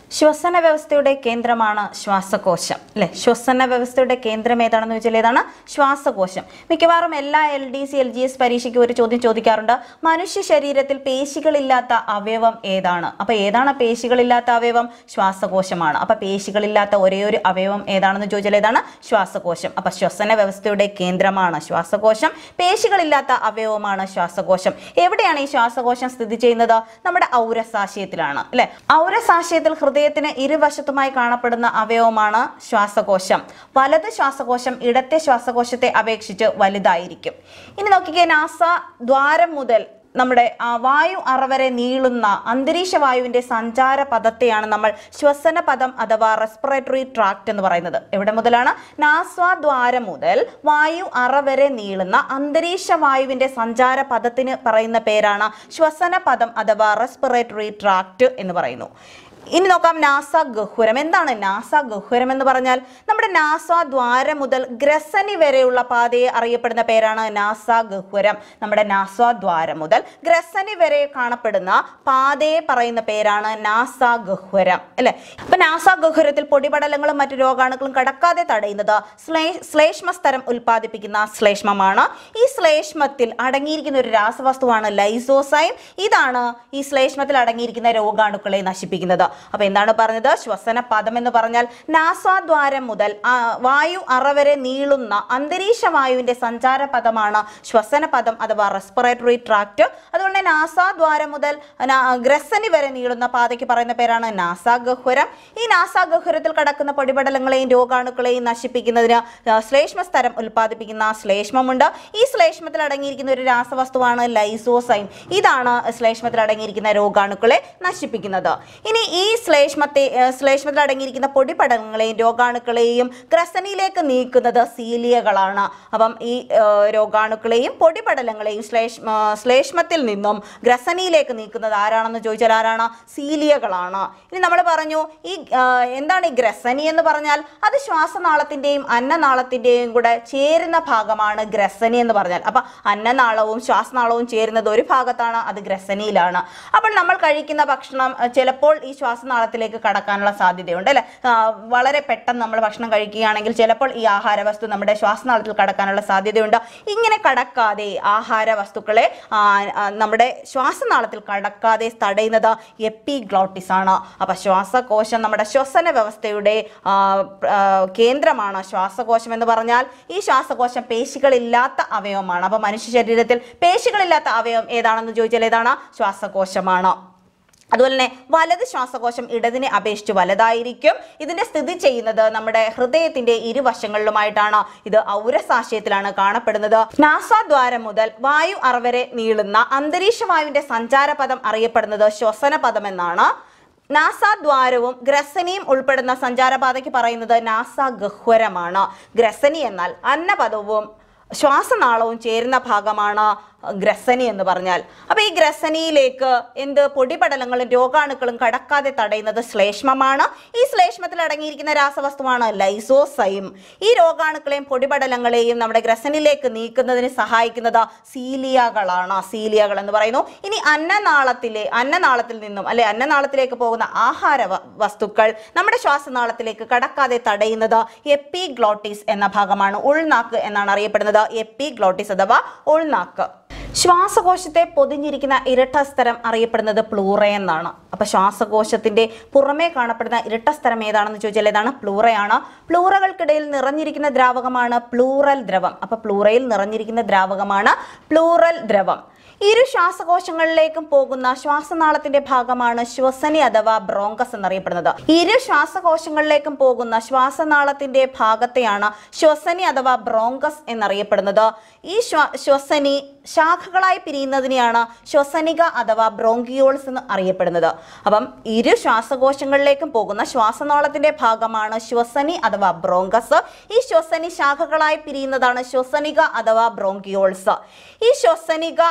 ശ്വസന വ്യവസ്ഥയുടെ കേന്ദ്രമാണ് ശ്വാസകോശം അല്ലെ ശ്വസന വ്യവസ്ഥയുടെ കേന്ദ്രം ഏതാണെന്ന് വെച്ചാൽ ഏതാണ് ശ്വാസകോശം മിക്കവാറും എല്ലാ L D C L G S പരീക്ഷയ്ക്ക് ഒരു ചോദ്യം ചോദിക്കാറുണ്ട് മനുഷ്യ ശരീരത്തിൽ പേശികളില്ലാത്ത അവയവം ഏതാണ് അപ്പൊ ഏതാണ് പേശികളില്ലാത്ത അവയവം ശ്വാസകോശമാണ് അപ്പൊ പേശികളില്ലാത്ത ഒരേ ഒരു അവയവം ഏതാണെന്ന് ചോദിച്ചാൽ ഏതാണ് ശ്വാസകോശം അപ്പൊ ശ്വസന വ്യവസ്ഥയുടെ കേന്ദ്രമാണ് ശ്വാസകോശം പേശികളില്ലാത്ത അവയവമാണ് ശ്വാസകോശം എവിടെയാണ് ഈ ശ്വാസകോശം സ്ഥിതി ചെയ്യുന്നത് നമ്മുടെ ഔരസാശയത്തിലാണ് അല്ലെ ഔരസാശയത്തിൽ ഹൃദയത്തിന് ഇരുവശത്തുമായി കാണപ്പെടുന്ന അവയവമാണ് ശ്വാസകോശം വലത് ശ്വാസകോശം ഇടത്തെ ശ്വാസകോശത്തെ അപേക്ഷിച്ച് വലുതായിരിക്കും ഇനി നോക്കിക്കേ നാസ ദ്വാരം മുതൽ നമ്മുടെ ആ വായു അറ വരെ നീളുന്ന അന്തരീക്ഷ വായുവിന്റെ സഞ്ചാര പദത്തെയാണ് നമ്മൾ ശ്വസന പദം അഥവാ റെസ്പിറേറ്ററി ട്രാക്ട് എന്ന് പറയുന്നത് എവിടെ മുതലാണ് നാസ്വാദ്വാരം മുതൽ വായു അറ വരെ നീളുന്ന അന്തരീക്ഷ വായുവിന്റെ സഞ്ചാര പദത്തിന് പറയുന്ന പേരാണ് ശ്വസന പദം അഥവാ റെസ്പിറേറ്ററി ട്രാക്ട് എന്ന് പറയുന്നു ഇനി നോക്കാം നാസ ഗഹ്വരം എന്താണ് നാസ ഗഹ്വരം എന്ന് പറഞ്ഞാൽ നമ്മുടെ നാസ ദ്വാരം മുതൽ ഗ്രസനി വരെയുള്ള പാതയെ അറിയപ്പെടുന്ന പേരാണ് നാസ ഗഹ്വരം നമ്മുടെ നാസ ദ്വാരം മുതൽ ഗ്രസനി വരെ കാണപ്പെടുന്ന പാതയെ പറയുന്ന പേരാണ് നാസ ഗഹ്വരം അല്ലെ അപ്പൊ നാസ ഗഹ്വരത്തിൽ പൊടിപടലങ്ങളും മറ്റു രോഗാണുക്കളും കടക്കാതെ തടയുന്നത് ശ്ലേ- ശ്ലേഷ്മസ്തരം ഉൽപ്പാദിപ്പിക്കുന്ന ശ്ലേഷ്മമാണ് ഈ ശ്ലേഷ്മത്തിൽ അടങ്ങിയിരിക്കുന്ന ഒരു രാസവസ്തുവാണ് ലൈസോസൈം ഇതാണ് ഈ ശ്ലേഷ്മത്തിൽ അടങ്ങിയിരിക്കുന്ന രോഗാണുക്കളെ നശിപ്പിക്കുന്നത് അപ്പൊ എന്താണ് പറഞ്ഞത് ശ്വസന പദം എന്ന് പറഞ്ഞാൽ നാസാദ്വാരം മുതൽ ആ, വായു അറ വരെ നീളുന്ന അന്തരീക്ഷ വായുവിന്റെ സഞ്ചാര പദമാണ് ശ്വസന പദം അഥവാ റെസ്പിറേറ്ററി ട്രാക്ട് അതുകൊണ്ട് നാസാദ്വാരം മുതൽ നാ- ഗ്രസനി വരെ നീളുന്ന പാതയ്ക്ക് പറയുന്ന പേരാണ് നാസാഗഹ്വരം ഈ നാസാഗഹ്വരത്തിൽ കടക്കുന്ന പൊടിപടലങ്ങളെയും രോഗാണുക്കളെയും നശിപ്പിക്കുന്നതിന് ആ, ശ്ലേഷ്മസ്തരം ഉൽപ്പാദിപ്പിക്കുന്ന ശ്ലേഷ്മമുണ്ട് ഈ ശ്ലേഷ്മത്തിൽ അടങ്ങിയിരിക്കുന്ന ഒരു രാസവസ്തുവാണ് ലൈസോസൈം ഇതാണ് ശ്ലേഷ്മത്തിൽ അടങ്ങിയിരിക്കുന്ന രോഗാണുക്കളെ നശിപ്പിക്കുന്നത് ഇനി ഈ ശ്ലേഷ്മത്തെ ഏർ, ശ്ലേഷ്മത്തിൽ അടങ്ങിയിരിക്കുന്ന പൊടിപടലങ്ങളെയും രോഗാണുക്കളെയും ഗ്രസനിയിലേക്ക് നീക്കുന്നത് സീലിയകളാണ് അപ്പം ഈ ഏർ, രോഗാണുക്കളെയും പൊടിപടലങ്ങളെയും ശ്ലേഷ്മ ശ്ലേഷ്മത്തിൽ നിന്നും ഗ്രസനിയിലേക്ക് നീക്കുന്നത് ആരാണെന്ന് ചോദിച്ചാൽ ആരാണ് സീലിയകളാണ് ഇനി നമ്മൾ പറഞ്ഞു ഈ ഏർ, എന്താണ് ഈ ഗ്രസനി എന്ന് പറഞ്ഞാൽ അത് ശ്വാസനാളത്തിന്റെയും അന്നനാളത്തിന്റെയും കൂടെ ചേരുന്ന ഭാഗമാണ് ഗ്രസനി എന്ന് പറഞ്ഞാൽ അപ്പൊ അന്നനാളവും ശ്വാസനാളവും ചേരുന്നത് ഒരു ഭാഗത്താണ് അത് ഗ്രസനിയിലാണ് അപ്പോൾ നമ്മൾ കഴിക്കുന്ന ഭക്ഷണം അഹ് ചിലപ്പോൾ ഈ ശ്വാസനാളത്തിലേക്ക് കടക്കാനുള്ള സാധ്യതയുണ്ട് അല്ലെ വളരെ പെട്ടെന്ന് നമ്മൾ ഭക്ഷണം കഴിക്കുകയാണെങ്കിൽ ചിലപ്പോൾ ഈ ആഹാര വസ്തു നമ്മുടെ ശ്വാസനാളത്തിൽ കടക്കാനുള്ള സാധ്യതയുണ്ട് ഇങ്ങനെ കടക്കാതെ ആഹാര വസ്തുക്കളെ ആ, ആ, നമ്മുടെ ശ്വാസനാളത്തിൽ കടക്കാതെ തടയുന്നത് എപ്പിഗ്ലോട്ടിസ് ആണ് അപ്പൊ ശ്വാസകോശം നമ്മുടെ ശ്വസന വ്യവസ്ഥയുടെ ആ, പ്ര- ആ, കേന്ദ്രമാണ് ശ്വാസകോശം എന്ന് പറഞ്ഞാൽ ഈ ശ്വാസകോശം പേശികളില്ലാത്ത അവയവമാണ് അപ്പൊ മനുഷ്യ ശരീരത്തിൽ പേശികളില്ലാത്ത അവയവം ഏതാണെന്ന് ചോദിച്ചാൽ ഏതാണ് ശ്വാസകോശമാണ് അതുപോലെ തന്നെ വലത് ശ്വാസകോശം ഇടതിനെ അപേക്ഷിച്ച് വലുതായിരിക്കും ഇതിന്റെ സ്ഥിതി ചെയ്യുന്നത് നമ്മുടെ ഹൃദയത്തിന്റെ ഇരുവശങ്ങളിലുമായിട്ടാണ് ഇത് ഔരസാശയത്തിലാണ് കാണപ്പെടുന്നത് നാസാദ്വാരം മുതൽ വായു അറവരെ നീളുന്ന അന്തരീക്ഷ വായുവിന്റെ സഞ്ചാരപഥം അറിയപ്പെടുന്നത് ശ്വസന പദം എന്നാണ് നാസാദ്വാരവും ഗ്രസനിയും ഉൾപ്പെടുന്ന സഞ്ചാരപാതയ്ക്ക് പറയുന്നത് നാസ ഗഹ്വരമാണ് ഗ്രസനി എന്നാൽ അന്നപദവും ശ്വാസനാളവും ചേരുന്ന ഭാഗമാണ് ഗ്രസനി എന്ന് പറഞ്ഞാൽ അപ്പൊ ഈ ഗ്രസനിയിലേക്ക് എന്ത് പൊടിപടലങ്ങളും രോഗാണുക്കളും കടക്കാതെ തടയുന്നത് ശ്ലേഷ്മമാണ് ഈ ശ്ലേഷ്മത്തിൽ അടങ്ങിയിരിക്കുന്ന രാസവസ്തുവാണ് ലൈസോസൈം ഈ രോഗാണുക്കളെയും പൊടിപടലങ്ങളെയും നമ്മുടെ ഗ്രസനിലേക്ക് നീക്കുന്നതിന് സഹായിക്കുന്നത് സീലിയകളാണ് സീലിയകൾ എന്ന് പറയുന്നു ഇനി അന്നനാളത്തിലെ അന്നനാളത്തിൽ നിന്നും അല്ലെ അന്നനാളത്തിലേക്ക് പോകുന്ന ആഹാര വ- വസ്തുക്കൾ നമ്മുടെ ശ്വാസനാളത്തിലേക്ക് കടക്കാതെ തടയുന്നത് എപ്പിഗ്ലോട്ടിസ് എന്ന ഭാഗമാണ് ഉൾനാക്ക് എന്നാണ് അറിയപ്പെടുന്നത് എപ്പിഗ്ലോട്ടിസ് അഥവാ ഉൾനാക്ക് ശ്വാസകോശത്തെ പൊതിഞ്ഞിരിക്കുന്ന ഇരട്ടസ്ഥലം അറിയപ്പെടുന്നത് പ്ലൂറ എന്നാണ് അപ്പൊ ശ്വാസകോശത്തിന്റെ പുറമേ കാണപ്പെടുന്ന ഇരട്ടസ്ഥലം ഏതാണെന്ന് ചോദിച്ചാൽ ഏതാണ് പ്ലൂറയാണ് പ്ലൂറകൾക്കിടയിൽ നിറഞ്ഞിരിക്കുന്ന ദ്രാവകമാണ് പ്ലൂറൽ ദ്രവം അപ്പൊ പ്ലൂറയിൽ നിറഞ്ഞിരിക്കുന്ന ദ്രാവകമാണ് പ്ലൂറൽ ദ്രവം ഇരു ശ്വാസകോശങ്ങളിലേക്കും പോകുന്ന ശ്വാസനാളത്തിന്റെ ഭാഗമാണ് ശ്വസനി അഥവാ ബ്രോങ്കസ് എന്നറിയപ്പെടുന്നത് ഇരു ശ്വാസകോശങ്ങളിലേക്കും പോകുന്ന ശ്വാസനാളത്തിന്റെ ഭാഗത്തെയാണ് ശ്വസനി അഥവാ ബ്രോങ്കസ് എന്നറിയപ്പെടുന്നത് ഈ ശ്വ- ശ്വസനി ശാഖകളായി പിരിയുന്നതിനെയാണ് ശ്വസനിക അഥവാ ബ്രോങ്കിയോൾസ് എന്ന് അറിയപ്പെടുന്നത് അപ്പം ഇരു ശ്വാസകോശങ്ങളിലേക്കും പോകുന്ന ശ്വാസനാളത്തിന്റെ ഭാഗമാണ് ശ്വസനി അഥവാ ബ്രോങ്കസ് ഈ ശ്വസനി ശാഖകളായി പിരിയുന്നതാണ് ശ്വസനിക അഥവാ ബ്രോങ്കിയോൾസ് ഈ ശ്വസനിക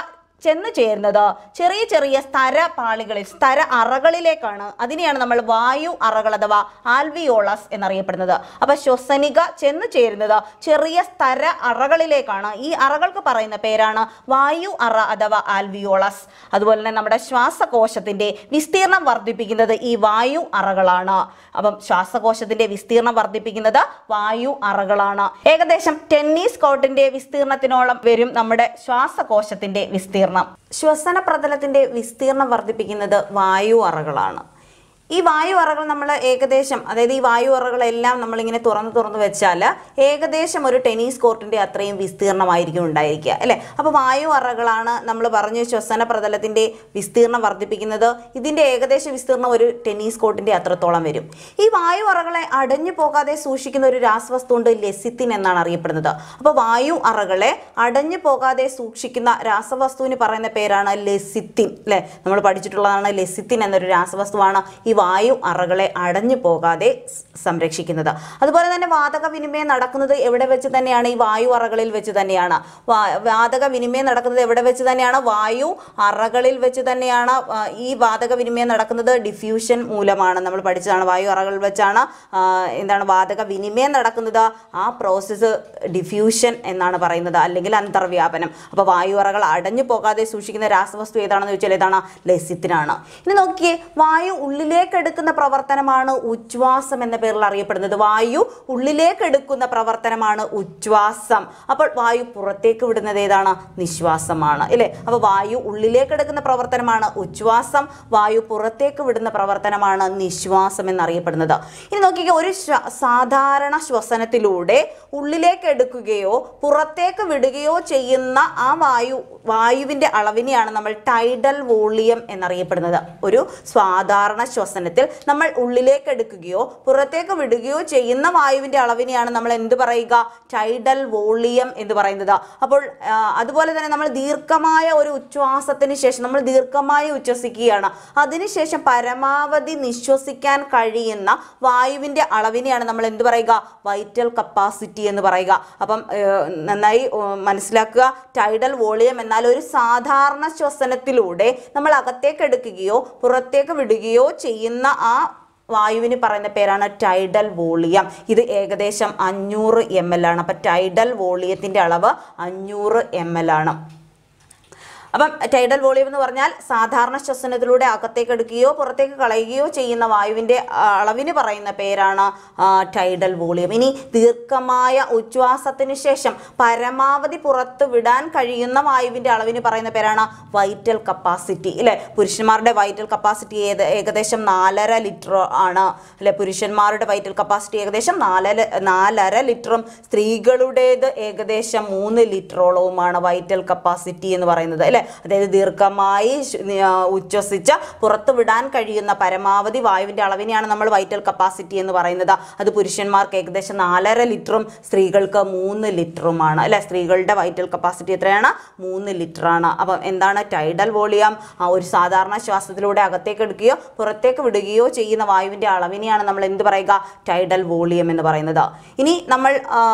ചെന്നു ചേരുന്നത് ചെറിയ ചെറിയ സ്ഥര പാളികളിൽ സ്ഥര അറകളിലേക്കാണ് അതിനെയാണ് നമ്മൾ വായു അറകൾ അഥവാ ആൽവിയോളസ് എന്നറിയപ്പെടുന്നത് അപ്പൊ ശ്വസനിക ചെന്നു ചേരുന്നത് ചെറിയ സ്ഥര അറകളിലേക്കാണ് ഈ അറകൾക്ക് പറയുന്ന പേരാണ് വായു അറ അഥവാ ആൽവിയോളസ് അതുപോലെ തന്നെ നമ്മുടെ ശ്വാസകോശത്തിന്റെ വിസ്തീർണം വർദ്ധിപ്പിക്കുന്നത് ഈ വായു അറകളാണ് അപ്പം ശ്വാസകോശത്തിന്റെ വിസ്തീർണം വർദ്ധിപ്പിക്കുന്നത് വായു അറകളാണ് ഏകദേശം ടെന്നീസ് കോർട്ടിന്റെ വിസ്തീർണത്തിനോളം വരും നമ്മുടെ ശ്വാസകോശത്തിന്റെ വിസ്തീർണം ശ്വസന പ്രതലത്തിന്റെ വിസ്തീർണം വർദ്ധിപ്പിക്കുന്നത് വായു അറകളാണ് ഈ വായു അറകൾ നമ്മൾ ഏകദേശം അതായത് ഈ വായു അറകളെല്ലാം നമ്മളിങ്ങനെ തുറന്ന് തുറന്ന് വെച്ചാൽ ഏകദേശം ഒരു ടെന്നീസ് കോർട്ടിന്റെ അത്രയും വിസ്തീർണമായിരിക്കും ഉണ്ടായിരിക്കുക അല്ലേ അപ്പോൾ വായു അറകളാണ് നമ്മൾ പറഞ്ഞു ശ്വസന പ്രതലത്തിന്റെ വിസ്തീർണം വർദ്ധിപ്പിക്കുന്നത് ഇതിന്റെ ഏകദേശ വിസ്തീർണം ഒരു ടെന്നീസ് കോർട്ടിന്റെ അത്രത്തോളം വരും ഈ വായു അറകളെ അടഞ്ഞു പോകാതെ സൂക്ഷിക്കുന്ന ഒരു രാസവസ്തുണ്ട് ലെസിത്തിൻ എന്നാണ് അറിയപ്പെടുന്നത് അപ്പോൾ വായു അറകളെ അടഞ്ഞു പോകാതെ സൂക്ഷിക്കുന്ന രാസവസ്തുവിന് പറയുന്ന പേരാണ് ലെസിത്തിൻ അല്ലേ നമ്മൾ പഠിച്ചിട്ടുള്ളതാണ് ലെസിത്തിൻ എന്നൊരു രാസവസ്തുവാണ് ഈ വായു അറകളെ അടഞ്ഞു പോകാതെ സ് സംരക്ഷിക്കുന്നത് അതുപോലെ തന്നെ വാതക വിനിമയം നടക്കുന്നത് എവിടെ വെച്ച് തന്നെയാണ് ഈ വായു അറകളിൽ വെച്ച് തന്നെയാണ് വാ- വാതക വിനിമയം നടക്കുന്നത് എവിടെ വെച്ച് തന്നെയാണ് വായു അറകളിൽ വെച്ച് തന്നെയാണ് ആ, ഈ വാതക വിനിമയം നടക്കുന്നത് ഡിഫ്യൂഷൻ മൂലമാണ് നമ്മൾ പഠിച്ചതാണ് വായു അറകളിൽ വെച്ചാണ് ആ, എന്താണ് വാതക വിനിമയം നടക്കുന്നത് ആ പ്രോസസ്സ് ഡിഫ്യൂഷൻ എന്നാണ് പറയുന്നത് അല്ലെങ്കിൽ അന്തർവ്യാപനം അപ്പോൾ വായു അറകൾ അടഞ്ഞു പോകാതെ സൂക്ഷിക്കുന്ന രാസവസ്തു ഏതാണെന്ന് ചോദിച്ചാൽ ഏതാണ് ലസിത്തിനാണ് ഇനി നോക്കിയേ വായു ഉള്ളിലേക്ക് എടുക്കുന്ന പ്രവർത്തനമാണ് ഉച്ഛ്വാസം എന്ന പേരിൽ അറിയപ്പെടുന്നത് വായു ഉള്ളിലേക്ക് എടുക്കുന്ന പ്രവർത്തനമാണ് ഉച്ഛ്വാസം അപ്പോൾ വായു പുറത്തേക്ക് വിടുന്നത് ഏതാണ് നിശ്വാസമാണ് അല്ലേ അപ്പോൾ വായു ഉള്ളിലേക്ക് എടുക്കുന്ന പ്രവർത്തനമാണ് ഉച്ഛ്വാസം വായു പുറത്തേക്ക് വിടുന്ന പ്രവർത്തനമാണ് നിശ്വാസം എന്നറിയപ്പെടുന്നത് ഇനി നോക്കിക്കേ ഒരു ശ്വ- സാധാരണ ശ്വസനത്തിലൂടെ ഉള്ളിലേക്ക് എടുക്കുകയോ പുറത്തേക്ക് വിടുകയോ ചെയ്യുന്ന ആ വായു വായുവിന്റെ അളവിനെയാണ് നമ്മൾ ടൈഡൽ വോളിയം എന്നറിയപ്പെടുന്നത് ഒരു സാധാരണ ശ്വസനത്തിൽ നമ്മൾ ഉള്ളിലേക്ക് എടുക്കുകയോ പുറത്തേക്ക് വിടുകയോ ചെയ്യുന്ന വായുവിന്റെ അളവിനെയാണ് നമ്മൾ എന്ത് പറയുക ടൈഡൽ വോളിയം എന്ന് പറയുന്നത് അപ്പോൾ ആ, അതുപോലെ തന്നെ നമ്മൾ ദീർഘമായ ഒരു ഉച്ഛ്വാസത്തിന് ശേഷം നമ്മൾ ദീർഘമായി ഉച്ഛ്വസിക്കുകയാണ് അതിനുശേഷം പരമാവധി നിശ്വസിക്കാൻ കഴിയുന്ന വായുവിന്റെ അളവിനെയാണ് നമ്മൾ എന്ത് പറയുക വൈറ്റൽ കപ്പാസിറ്റി എന്ന് പറയുക അപ്പം ഏഹ്, നന്നായി ഏഹ്, മനസ്സിലാക്കുക ടൈഡൽ വോളിയം എന്നാൽ ഒരു സാധാരണ ശ്വസനത്തിലൂടെ നമ്മൾ അകത്തേക്ക് എടുക്കുകയോ പുറത്തേക്ക് വിടുകയോ ചെയ്യുന്ന ആ വായുവിന് പറയുന്ന പേരാണ് ടൈഡൽ വോളിയം ഇത് ഏകദേശം അഞ്ഞൂറ് എം എൽ ആണ് അപ്പം ടൈഡൽ വോളിയത്തിൻ്റെ അളവ് അഞ്ഞൂറ് എം എൽ ആണ് അപ്പം ടൈഡൽ വോളിയം എന്ന് പറഞ്ഞാൽ സാധാരണ ശ്വസനത്തിലൂടെ അകത്തേക്ക് എടുക്കുകയോ പുറത്തേക്ക് കളയുകയോ ചെയ്യുന്ന വായുവിൻ്റെ ആ, അളവിന് പറയുന്ന പേരാണ് ആ, ടൈഡൽ വോളിയം ഇനി ദീർഘമായ ഉച്ഛ്വാസത്തിന് ശേഷം പരമാവധി പുറത്ത് വിടാൻ കഴിയുന്ന വായുവിൻ്റെ അളവിന് പറയുന്ന പേരാണ് വൈറ്റൽ കപ്പാസിറ്റി അല്ലേ പുരുഷന്മാരുടെ വൈറ്റൽ കപ്പാസിറ്റി ഏത് ഏകദേശം നാലര ലിറ്റർ ആണ് അല്ലെ പുരുഷന്മാരുടെ വൈറ്റൽ കപ്പാസിറ്റി ഏകദേശം നാലര നാലര ലിറ്ററും സ്ത്രീകളുടേത് ഏകദേശം മൂന്ന് ലിറ്ററോളവുമാണ് വൈറ്റൽ കപ്പാസിറ്റി എന്ന് പറയുന്നത് അല്ലെ അതായത് ദീർഘമായി ശ്- നി- ആ, ഉച്ഛ്വസിച്ച് പുറത്തു വിടാൻ കഴിയുന്ന പരമാവധി വായുവിന്റെ അളവിനെയാണ് നമ്മൾ വൈറ്റൽ കപ്പാസിറ്റി എന്ന് പറയുന്നത് അത് പുരുഷന്മാർക്ക് ഏകദേശം നാലര ലിറ്ററും സ്ത്രീകൾക്ക് മൂന്ന് ലിറ്ററുമാണ് അല്ലെ സ്ത്രീകളുടെ വൈറ്റൽ കപ്പാസിറ്റി എത്രയാണ് മൂന്ന് ലിറ്റർ ആണ് അപ്പം എന്താണ് ടൈഡൽ വോളിയം ആ ഒരു സാധാരണ ശ്വാസത്തിലൂടെ അകത്തേക്ക് എടുക്കുകയോ പുറത്തേക്ക് വിടുകയോ ചെയ്യുന്ന വായുവിന്റെ അളവിനെയാണ് നമ്മൾ എന്ത് പറയുക ടൈഡൽ വോളിയം എന്ന് പറയുന്നത് ഇനി നമ്മൾ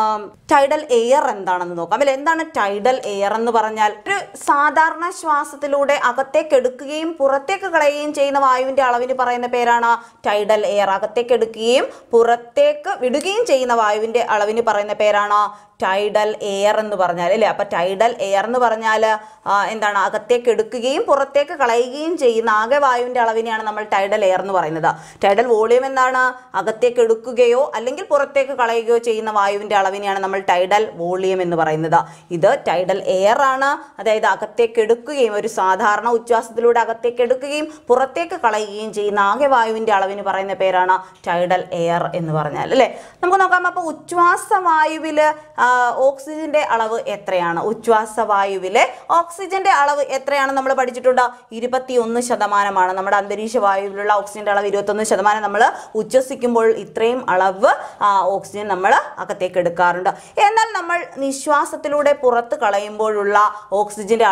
ടൈഡൽ എയർ എന്താണെന്ന് നോക്കാം അല്ലെ എന്താണ് ടൈഡൽ എയർ എന്ന് പറഞ്ഞാൽ ഒരു സാധാരണ ശ്വാസത്തിലൂടെ അകത്തേക്ക് എടുക്കുകയും പുറത്തേക്ക് കളയുകയും ചെയ്യുന്ന വായുവിന്റെ അളവിന് പറയുന്ന പേരാണ് ടൈഡൽ എയർ അകത്തേക്ക് എടുക്കുകയും പുറത്തേക്ക് വിടുകയും ചെയ്യുന്ന വായുവിന്റെ അളവിന് പറയുന്ന പേരാണ് ടൈഡൽ എയർ എന്ന് പറഞ്ഞാൽ അല്ലേ അപ്പൊ ടൈഡൽ എയർ എന്ന് പറഞ്ഞാൽ എന്താണ് അകത്തേക്ക് എടുക്കുകയും പുറത്തേക്ക് കളയുകയും ചെയ്യുന്ന ആകെ വായുവിന്റെ അളവിനെയാണ് നമ്മൾ ടൈഡൽ എയർ എന്ന് പറയുന്നത് ടൈഡൽ വോളിയം എന്താണ് അകത്തേക്ക് എടുക്കുകയോ അല്ലെങ്കിൽ പുറത്തേക്ക് കളയുകയോ ചെയ്യുന്ന വായുവിന്റെ അളവിനെയാണ് നമ്മൾ ടൈഡൽ വോളിയം എന്ന് പറയുന്നത് ഇത് ടൈഡൽ എയർ ആണ് അതായത് അകത്തേക്ക് എടുക്കുകയും ഒരു സാധാരണ ഉച്ഛ്വാസത്തിലൂടെ അകത്തേക്ക് എടുക്കുകയും പുറത്തേക്ക് കളയുകയും ചെയ്യുന്ന ആകെ വായുവിന്റെ അളവിന് പറയുന്ന പേരാണ് ടൈഡൽ എയർ എന്ന് പറഞ്ഞാൽ അല്ലേ നമുക്ക് നോക്കാം അപ്പോൾ ഉച്ഛ്വാസ വായുവില് ആ, ഓക്സിജന്റെ അളവ് എത്രയാണ് ഉച്ഛ്വാസ വായുവിലെ ഓക്സിജന്റെ അളവ് എത്രയാണ് നമ്മൾ പഠിച്ചിട്ടുണ്ട് ഇരുപത്തിയൊന്ന് ശതമാനമാണ് നമ്മുടെ അന്തരീക്ഷ വായുവിലുള്ള ഓക്സിജന്റെ അളവ് ഇരുപത്തൊന്ന് ശതമാനം നമ്മൾ ഉച്ഛ്വസിക്കുമ്പോൾ ഇത്രയും അളവ് ആ, ഓക്സിജൻ നമ്മൾ അകത്തേക്ക് എടുക്കാറുണ്ട് എന്നാൽ നമ്മൾ നിശ്വാസത്തിലൂടെ പുറത്ത് കളയുമ്പോഴുള്ള ഓക്സിജന്റെ അളവ്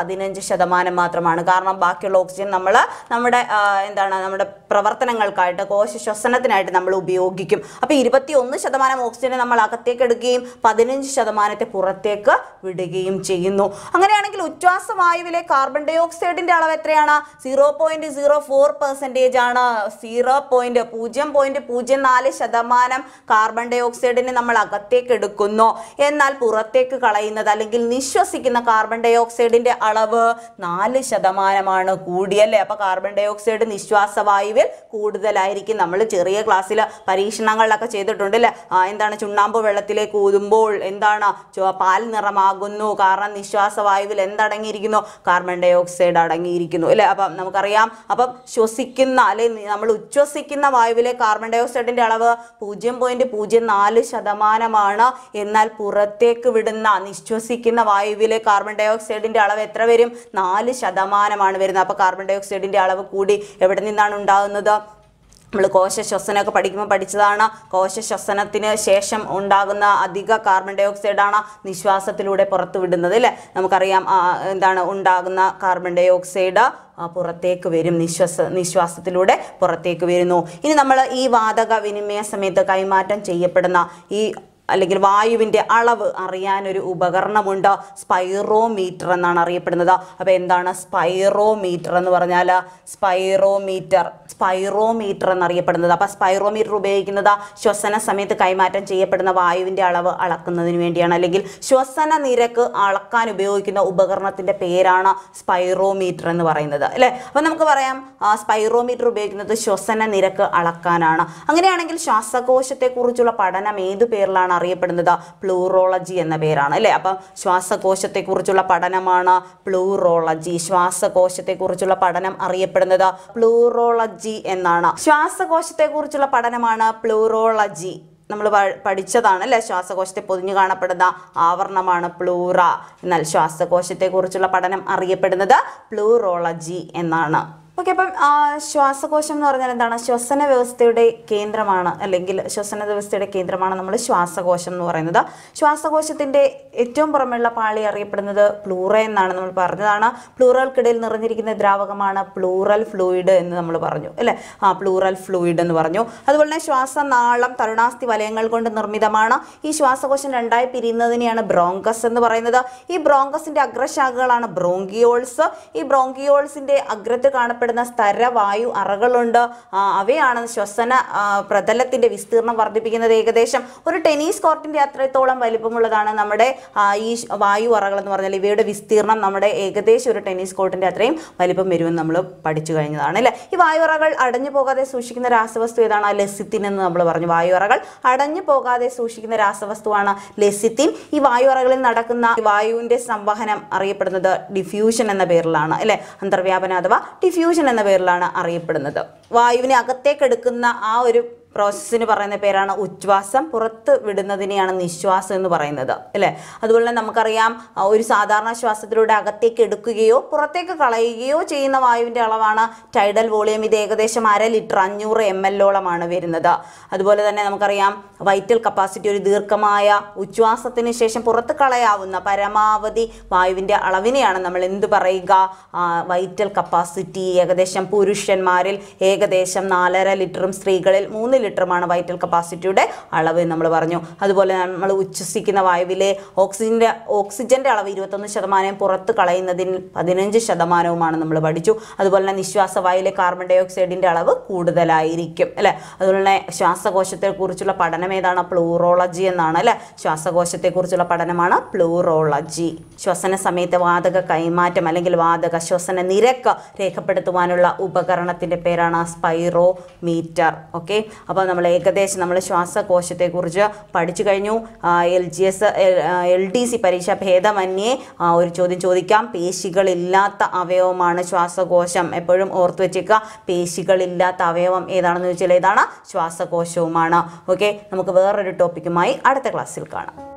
പതിനഞ്ച് ശതമാനം മാത്രമാണ് കാരണം ബാക്കിയുള്ള ഓക്സിജൻ നമ്മൾ നമ്മുടെ ആ, എന്താണ് നമ്മുടെ പ്രവർത്തനങ്ങൾക്കായിട്ട് കോശ ശ്വസനത്തിനായിട്ട് നമ്മൾ ഉപയോഗിക്കും അപ്പോൾ ഇരുപത്തി ഒന്ന് ശതമാനം ഓക്സിജനെ നമ്മൾ അകത്തേക്ക് എടുക്കുകയും പതിനഞ്ച് ശതമാനത്തെ പുറത്തേക്ക് വിടുകയും ചെയ്യുന്നു അങ്ങനെയാണെങ്കിൽ ഉച്ഛ്വാസ വായുവിലെ കാർബൺ ഡൈ ഓക്സൈഡിന്റെ അളവ് എത്രയാണ് zero point zero four percentage ആണ് സീറോ പോയിന്റ് പൂജ്യം പോയിന്റ് പൂജ്യം നാല് ശതമാനം കാർബൺ ഡൈ ഓക്സൈഡിനെ നമ്മൾ അകത്തേക്ക് എടുക്കുന്നു എന്നാൽ പുറത്തേക്ക് കളയുന്നത് അല്ലെങ്കിൽ നിശ്വസിക്കുന്ന കാർബൺ ഡൈ ഓക്സൈഡിന്റെ അളവ് നാല് ശതമാനമാണ് കൂടിയല്ലേ അപ്പൊ കാർബൺ ഡൈ ഓക്സൈഡ് നിശ്വാസ വായുവിൽ കൂടുതലായിരിക്കും നമ്മൾ ചെറിയ ക്ലാസ്സിൽ പരീക്ഷണങ്ങളിലൊക്കെ ചെയ്തിട്ടുണ്ട് അല്ലേ ആ, എന്താണ് ചുണ്ണാമ്പ് വെള്ളത്തിലേക്ക് ഊതുമ്പോൾ എന്താണ് ചുവ- പാൽ നിറമാകുന്നു കാരണം നിശ്വാസ വായുവിൽ എന്തടങ്ങിയിരിക്കുന്നു കാർബൺ ഡൈ ഓക്സൈഡ് അടങ്ങിയിരിക്കുന്നു അല്ലേ അപ്പം നമുക്കറിയാം അപ്പം ശ്വസിക്കുന്ന അല്ലെ നമ്മൾ ഉച്ഛ്വസിക്കുന്ന വായുവിലെ കാർബൺ ഡൈ ഓക്സൈഡിന്റെ അളവ് പൂജ്യം പോയിന്റ് പൂജ്യം നാല് ശതമാനമാണ് എന്നാൽ പുറത്തേക്ക് വിടുന്ന നിശ്വസിക്കുന്ന വായുവിലെ കാർബൺ ഡൈ ഓക്സൈഡിന്റെ അളവ് എത്ര വരും നാല് ശതമാനമാണ് വരുന്നത് അപ്പോൾ കാർബൺ ഡൈ ഓക്സൈഡിന്റെ അളവ് കൂടി എവിടെ നിന്നാണ് ഉണ്ടാകുന്നത് നമ്മൾ കോശ ശ്വസനമൊക്കെ പഠിക്കുമ്പോൾ പഠിച്ചതാണ് കോശ ശ്വസനത്തിന് ശേഷം ഉണ്ടാകുന്ന അധിക കാർബൺ ഡൈ ഓക്സൈഡാണ് നിശ്വാസത്തിലൂടെ പുറത്തു വിടുന്നത് അല്ലേ നമുക്കറിയാം ആ, എന്താണ് ഉണ്ടാകുന്ന കാർബൺ ഡൈ ഓക്സൈഡ് ആ, പുറത്തേക്ക് വരും നിശ്വാസ നിശ്വാസത്തിലൂടെ പുറത്തേക്ക് വരുന്നു ഇനി നമ്മൾ ഈ വാതക വിനിമയ സമയത്ത് കൈമാറ്റം ചെയ്യപ്പെടുന്ന ഈ അല്ലെങ്കിൽ വായുവിൻ്റെ അളവ് അറിയാനൊരു ഉപകരണമുണ്ട് സ്പൈറോമീറ്റർ എന്നാണ് അറിയപ്പെടുന്നത് അപ്പോൾ എന്താണ് സ്പൈറോമീറ്റർ എന്ന് പറഞ്ഞാൽ സ്പൈറോമീറ്റർ സ്പൈറോമീറ്റർ എന്നറിയപ്പെടുന്നത് അപ്പോൾ സ്പൈറോമീറ്റർ ഉപയോഗിക്കുന്നത് ശ്വസന സമയത്ത് കൈമാറ്റം ചെയ്യപ്പെടുന്ന വായുവിൻ്റെ അളവ് അളക്കുന്നതിന് വേണ്ടിയാണ് അല്ലെങ്കിൽ ശ്വസന നിരക്ക് അളക്കാൻ ഉപയോഗിക്കുന്ന ഉപകരണത്തിൻ്റെ പേരാണ് സ്പൈറോമീറ്റർ എന്ന് പറയുന്നത് അല്ലേ അപ്പോൾ നമുക്ക് പറയാം ആ, സ്പൈറോമീറ്റർ ഉപയോഗിക്കുന്നത് ശ്വസന നിരക്ക് അളക്കാനാണ് അങ്ങനെയാണെങ്കിൽ ശ്വാസകോശത്തെക്കുറിച്ചുള്ള പഠനം ഏതു പേരിലാണ് അറിയപ്പെടുന്നത് പ്ലൂറോളജി എന്ന പേരാണ് അല്ലേ അപ്പം ശ്വാസകോശത്തെക്കുറിച്ചുള്ള പഠനമാണ് പ്ലൂറോളജി ശ്വാസകോശത്തെക്കുറിച്ചുള്ള പഠനം അറിയപ്പെടുന്നത് പ്ലൂറോളജി എന്നാണ് ശ്വാസകോശത്തെക്കുറിച്ചുള്ള പഠനമാണ് പ്ലൂറോളജി നമ്മൾ പഠിച്ചതാണ് അല്ലേ ശ്വാസകോശത്തെ പൊതിഞ്ഞു കാണപ്പെടുന്ന ആവരണമാണ് പ്ലൂറ എന്നാൽ ശ്വാസകോശത്തെക്കുറിച്ചുള്ള പഠനം അറിയപ്പെടുന്നത് പ്ലൂറോളജി എന്നാണ് ഓക്കെ അപ്പം ആ, ശ്വാസകോശം എന്ന് പറഞ്ഞാൽ എന്താണ് ശ്വസന വ്യവസ്ഥയുടെ കേന്ദ്രമാണ് അല്ലെങ്കിൽ ശ്വസന വ്യവസ്ഥയുടെ കേന്ദ്രമാണ് നമ്മൾ ശ്വാസകോശം എന്ന് പറയുന്നത് ശ്വാസകോശത്തിൻ്റെ ഏറ്റവും പുറമെയുള്ള പാളി അറിയപ്പെടുന്നത് പ്ലൂറ എന്നാണ് നമ്മൾ പറഞ്ഞതാണ് പ്ലൂറകൾക്കിടയിൽ നിറഞ്ഞിരിക്കുന്ന ദ്രാവകമാണ് പ്ലൂറൽ ഫ്ലൂയിഡ് എന്ന് നമ്മൾ പറഞ്ഞു അല്ലേ ആ പ്ലൂറൽ ഫ്ലൂയിഡ് എന്ന് പറഞ്ഞു അതുപോലെ തന്നെ ശ്വാസനാളം തരുണാസ്ഥി വലയങ്ങൾ കൊണ്ട് നിർമ്മിതമാണ് ഈ ശ്വാസകോശം രണ്ടായി പിരിയുന്നതിനെയാണ് ബ്രോങ്കസ് എന്ന് പറയുന്നത് ഈ ബ്രോങ്കസിന്റെ അഗ്രശാഖകളാണ് ബ്രോങ്കിയോൾസ് ഈ ബ്രോങ്കിയോൾസിന്റെ അഗ്രത്ത് കാണപ്പെടുന്ന സ്ഥരവായു അറകളുണ്ട് ആ, അവയാണ് ശ്വസന ആ, പ്രതലത്തിന്റെ വിസ്തീർണം വർദ്ധിപ്പിക്കുന്നത് ഏകദേശം ഒരു ടെന്നീസ് കോർട്ടിന്റെ അത്രത്തോളം വലിപ്പമുള്ളതാണ് നമ്മുടെ ആ, ഈ ശ്- വായു അറകൾ എന്ന് പറഞ്ഞാൽ ഇവയുടെ വിസ്തീർണം നമ്മുടെ ഏകദേശം ഒരു ടെന്നീസ് കോർട്ടിന്റെ അത്രയും വലിപ്പം വരുമെന്ന് നമ്മൾ പഠിച്ചു കഴിഞ്ഞതാണ് അല്ലേ ഈ വായു അറകൾ അടഞ്ഞു പോകാതെ സൂക്ഷിക്കുന്ന രാസവസ്തു ഏതാണ് ലെസിത്തിൻ എന്ന് നമ്മൾ പറഞ്ഞു വായു അറകൾ അടഞ്ഞു പോകാതെ സൂക്ഷിക്കുന്ന രാസവസ്തുവാണ് ലെസിത്തിൻ ഈ വായു അറകളിൽ നടക്കുന്ന വായുവിന്റെ സംവഹനം അറിയപ്പെടുന്നത് ഡിഫ്യൂഷൻ എന്ന പേരിലാണ് അല്ലെ അന്തർവ്യാപനം അഥവാ ഡിഫ്യൂഷൻ എന്ന പേരിലാണ് അറിയപ്പെടുന്നത് വായുവിനെ അകത്തേക്ക് എടുക്കുന്ന ആ ഒരു പ്രോസസ്സിന് പറയുന്ന പേരാണ് ഉച്ഛ്വാസം പുറത്ത് വിടുന്നതിനെയാണ് നിശ്വാസം എന്ന് പറയുന്നത് അല്ലേ അതുപോലെ തന്നെ നമുക്കറിയാം ആ, ഒരു സാധാരണ ശ്വാസത്തിലൂടെ അകത്തേക്ക് എടുക്കുകയോ പുറത്തേക്ക് കളയുകയോ ചെയ്യുന്ന വായുവിൻ്റെ അളവാണ് ടൈഡൽ വോളിയം ഇത് ഏകദേശം അര ലിറ്റർ അഞ്ഞൂറ് എം എല്ലോളമാണ് വരുന്നത് അതുപോലെ തന്നെ നമുക്കറിയാം വൈറ്റൽ കപ്പാസിറ്റി ഒരു ദീർഘമായ ഉച്ഛ്വാസത്തിന് ശേഷം പുറത്ത് കളയാവുന്ന പരമാവധി വായുവിൻ്റെ അളവിനെയാണ് നമ്മൾ എന്ത് പറയുക വൈറ്റൽ കപ്പാസിറ്റി ഏകദേശം പുരുഷന്മാരിൽ ഏകദേശം നാലര ലിറ്ററും സ്ത്രീകളിൽ മൂന്ന് ലിറ്ററുമാണ് വൈറ്റൽ കപ്പാസിറ്റിയുടെ അളവ് എന്ന് നമ്മൾ പറഞ്ഞു അതുപോലെ നമ്മൾ ഉച്ഛ്വസിക്കുന്ന വായുവിലെ ഓക്സിജൻ്റെ ഓക്സിജൻ്റെ അളവ് ഇരുപത്തൊന്ന് ശതമാനം പുറത്ത് കളയുന്നതിന് പതിനഞ്ച് ശതമാനവുമാണ് നമ്മൾ പഠിച്ചു അതുപോലെ തന്നെ നിശ്വാസ വായുവിലെ കാർബൺ ഡൈ ഓക്സൈഡിൻ്റെ അളവ് കൂടുതലായിരിക്കും അല്ലേ അതുപോലെ തന്നെ ശ്വാസകോശത്തെ കുറിച്ചുള്ള പഠനം ഏതാണ് പ്ലൂറോളജി എന്നാണ് അല്ലേ ശ്വാസകോശത്തെക്കുറിച്ചുള്ള പഠനമാണ് പ്ലൂറോളജി ശ്വസന സമയത്തെ വാതക കൈമാറ്റം അല്ലെങ്കിൽ വാതക ശ്വസന നിരക്ക് രേഖപ്പെടുത്തുവാനുള്ള ഉപകരണത്തിൻ്റെ പേരാണ് സ്പൈറോ മീറ്റർ ഓക്കെ അപ്പോൾ നമ്മൾ ഏകദേശം നമ്മൾ ശ്വാസകോശത്തെക്കുറിച്ച് പഠിച്ചു കഴിഞ്ഞു L G S L D C പരീക്ഷ ഭേദമന്യേ ആ, ഒരു ചോദ്യം ചോദിക്കാം പേശികളില്ലാത്ത അവയവമാണ് ശ്വാസകോശം എപ്പോഴും ഓർത്ത് വെച്ചേക്കുക പേശികളില്ലാത്ത അവയവം ഏതാണെന്ന് ചോദിച്ചാൽ ഏതാണ് ശ്വാസകോശവുമാണ് ഓക്കെ നമുക്ക് വേറൊരു ടോപ്പിക്കുമായി അടുത്ത ക്ലാസ്സിൽ കാണാം